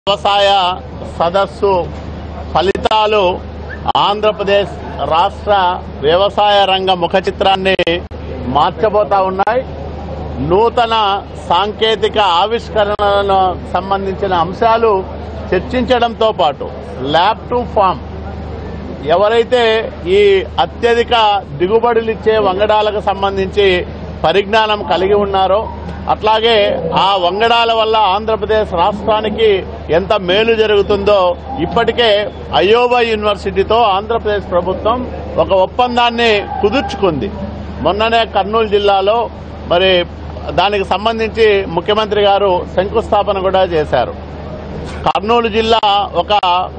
వ్యవసాయ సదస్సు ఫలితాలు ఆంధ్రప్రదేశ్ రాష్ట్ర వ్యవసాయ రంగ ముఖ చిత్రాన్ని మార్చబోతా ఉన్నాయి నూతన సాంకేతిక ఆవిష్కరణలకు సంబంధించిన అంశాలు చర్చించడంతో పాటు ల్యాబ్ టు ఫామ్ ఎవరైతే ఈ అత్యధిక దిగుబడులు ఇచ్చే వంగడాలకు సంబంధించి పరిజ్ఞానం కలిగి ఉన్నారో అట్లాగే ఆ వంగడాల వల్ల ఆంధ్రప్రదేశ్ రాష్ట్రానికి ఎంత మేలు జరుగుతుందో ఇప్పటికే అయోబా యూనివర్సిటీతో ఆంధ్రప్రదేశ్ ప్రభుత్వం ఒక ఒప్పందాన్ని కుదుర్చుకుంది మొన్ననే కర్నూలు జిల్లాలో మరి దానికి సంబంధించి ముఖ్యమంత్రి గారు శంకుస్థాపన కూడా చేశారు కర్నూలు జిల్లా ఒక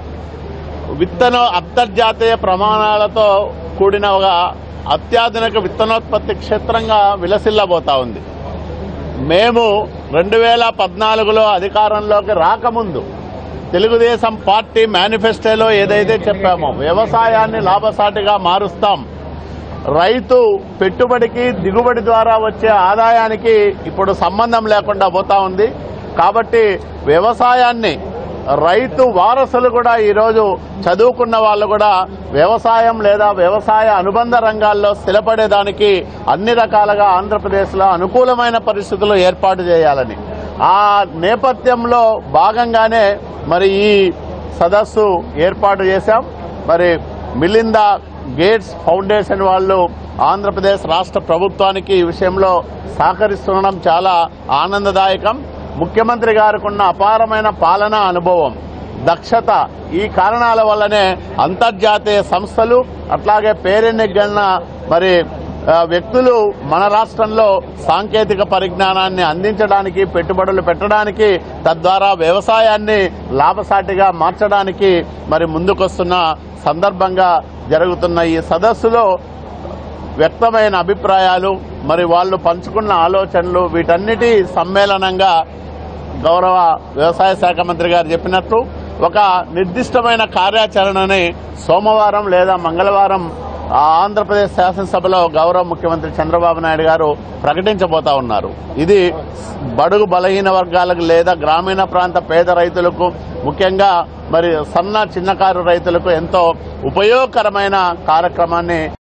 విత్తన అంతర్జాతీయ ప్రమాణాలతో కూడిన ఒక అత్యాధునిక విత్తనోత్పత్తి క్షేత్రంగా విలసిల్లబోతా ఉంది మేము రెండు వేల పద్నాలుగులో అధికారంలోకి రాకముందు తెలుగుదేశం పార్టీ మేనిఫెస్టోలో ఏదైతే చెప్పామో వ్యవసాయాన్ని లాభసాటిగా మారుస్తాం రైతు పెట్టుబడికి దిగుబడి ద్వారా వచ్చే ఆదాయానికి ఇప్పుడు సంబంధం లేకుండా పోతా ఉంది కాబట్టి వ్యవసాయాన్ని రైతు వారసులు కూడా ఈరోజు చదువుకున్న వాళ్ళు కూడా వ్యవసాయం లేదా వ్యవసాయ అనుబంధ రంగాల్లో స్థిరపడేదానికి అన్ని రకాలుగా ఆంధ్రప్రదేశ్లో అనుకూలమైన పరిస్థితులు ఏర్పాటు చేయాలని ఆ నేపథ్యంలో భాగంగానే మరి ఈ సదస్సు ఏర్పాటు చేశాం మరి మిలిందా గేట్స్ ఫౌండేషన్ వాళ్ళు ఆంధ్రప్రదేశ్ రాష్ట్ర ప్రభుత్వానికి ఈ విషయంలో సహకరిస్తుండడం చాలా ఆనందదాయకం ముఖ్యమంత్రి గారికి ఉన్న అపారమైన పాలనా అనుభవం దక్షత ఈ కారణాల వల్లనే అంతర్జాతీయ సంస్థలు అట్లాగే పేరెన్నికన్న మరి ఆ, వ్యక్తులు మన రాష్ట్రంలో సాంకేతిక పరిజ్ఞానాన్ని అందించడానికి పెట్టుబడులు పెట్టడానికి తద్వారా వ్యవసాయాన్ని లాభసాటిగా మార్చడానికి మరి ముందుకొస్తున్న సందర్భంగా జరుగుతున్న ఈ సదస్సులో వ్యక్తమైన అభిప్రాయాలు మరి వాళ్ళు పంచుకున్న ఆలోచనలు వీటన్నిటి సమ్మేళనంగా గౌరవ వ్యవసాయ శాఖ మంత్రి గారు చెప్పినట్లు ఒక నిర్దిష్టమైన కార్యాచరణని సోమవారం లేదా మంగళవారం ఆ ఆంధ్రప్రదేశ్ శాసనసభలో గౌరవ ముఖ్యమంత్రి చంద్రబాబు నాయుడు గారు ప్రకటించబోతా ఉన్నారు ఇది బడుగు బలహీన వర్గాలకు లేదా గ్రామీణ ప్రాంత పేద రైతులకు ముఖ్యంగా మరి సన్న చిన్నకారు రైతులకు ఎంతో ఉపయోగకరమైన కార్యక్రమాన్ని